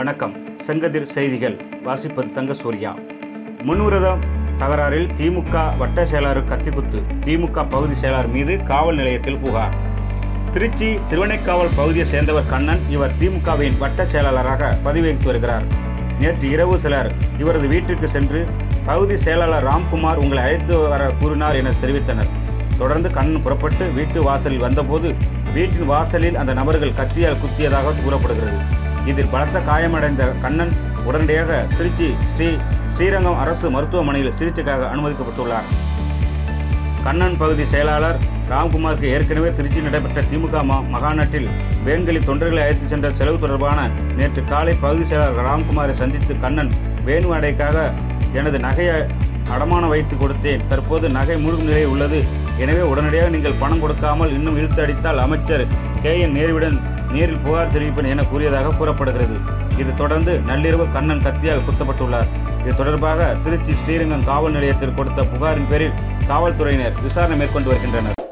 வணக்கம் செங்கதிர் செய்திகள் வாசிப்பது தங்க சூர்யா முன்விரதம் தகராறில் திமுக வட்ட செயலாளர் கத்திக்குத்து திமுக பகுதி செயலாளர் மீது காவல் நிலையத்தில் புகார் திருச்சி திருவனைக்காவல் பகுதியை சேர்ந்தவர் கண்ணன் இவர் திமுகவின் வட்ட செயலாளராக பதவியேற்று வருகிறார் நேற்று இரவு சிலர் இவரது வீட்டிற்கு சென்று பகுதி செயலாளர் ராம்குமார் உங்களை அழைத்து வர கூறினார் என தெரிவித்தனர் தொடர்ந்து கண்ணன் புறப்பட்டு வீட்டு வாசலில் வந்தபோது வீட்டின் வாசலில் அந்த நபர்கள் கத்தியால் குத்தியதாக கூறப்படுகிறது இதில் பலத்த காயமடைந்த கண்ணன் உடனடியாக திருச்சி ஸ்ரீ ஸ்ரீரங்கம் அரசு மருத்துவமனையில் சிகிச்சைக்காக அனுமதிக்கப்பட்டுள்ளார் கண்ணன் பகுதி செயலாளர் ராம்குமாருக்கு ஏற்கனவே திருச்சியில் நடைபெற்ற திமுக ம- மகாநாட்டில் வேன்களி தொண்டர்களை அழைத்துச் சென்ற செலவு தொடர்பான நேற்று காலை பகுதி செயலாளர் ராம்குமாரை சந்தித்து கண்ணன் வேணு அடைக்காக எனது நகையை அடமான வைத்து கொடுத்தேன் தற்போது நகை முழுகும் நிலையில் உள்ளது எனவே உடனடியாக நீங்கள் பணம் கொடுக்காமல் இன்னும் இழுத்து அடித்தால் அமைச்சர் கே என் நேருவிடன் நேரில் புகார் தெரிவிப்பேன் என கூறியதாக கூறப்படுகிறது இது தொடர்ந்து நள்ளிரவு கண்ணன் கத்தியால் குத்தப்பட்டுள்ளார் இது தொடர்பாக திருச்சி ஸ்ரீரங்கம் காவல் நிலையத்தில் கொடுத்த புகாரின் பேரில் காவல்துறையினர் விசாரணை மேற்கொண்டு வருகின்றனர்